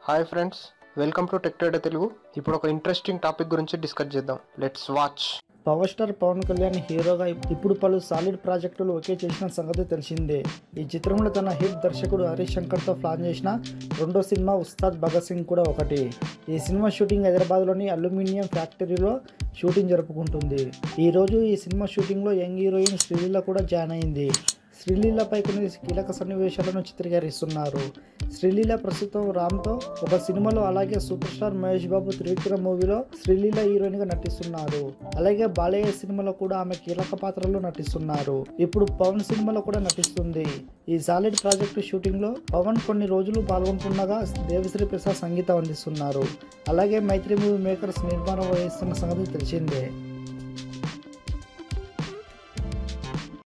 hi friends welcome to tech trader Telugu ఇప్పుడు ఒక interesting topic గురించి డిస్కస్ చేద్దాం let's watch power star Pawan Kalyan హీరోగా ఇప్పుడు పలు సాలిడ్ ప్రాజెక్టులు ఒకే చేసిన సంగతి తెలిసిందే ఈ చిత్రంలో తన హిట్ దర్శకుడు హరీష్ శంకర్తో ప్లాన్ చేసిన రెండో సినిమా ఉస్తాద్ భగత్ సింగ్ కూడా ఒకటి ఈ సినిమా షూటింగ్ హైదరాబాద్లోని అల్యూమినియం ఫ్యాక్టరీలో షూటింగ్ జరుపుకుంటుంది ఈ రోజు ఈ సినిమా షూటింగ్లో యంగ్ హీరోయిన్ శ్రీలీల కూడా జాయిన్ అయింది శ్రీలీలపై కొన్ని కీలక సన్నివేశాలను చిత్రీకరిస్తున్నారు శ్రీలీల ప్రస్తుతం రామ్తో ఒక సినిమాలో అలాగే సూపర్ స్టార్ మహేష్ బాబు త్రివిక్రమ్ మూవీలో శ్రీలీల హీరోయిన్ గా నటిస్తున్నారు అలాగే బాలయ్య సినిమాలో కూడా ఆమె కీలక పాత్రలో నటిస్తున్నారు ఇప్పుడు పవన్ సినిమాలో కూడా నటిస్తుంది ఈ సాలిడ్ ప్రాజెక్టు షూటింగ్ లో పవన్ కొన్ని రోజులు పాల్గొంటుండగా దేవిశ్రీ ప్రసాద్ సంగీతం అందిస్తున్నారు అలాగే మైత్రి మూవీ మేకర్స్ నిర్మాణం వహిస్తున్న సంగతి తెలిసిందే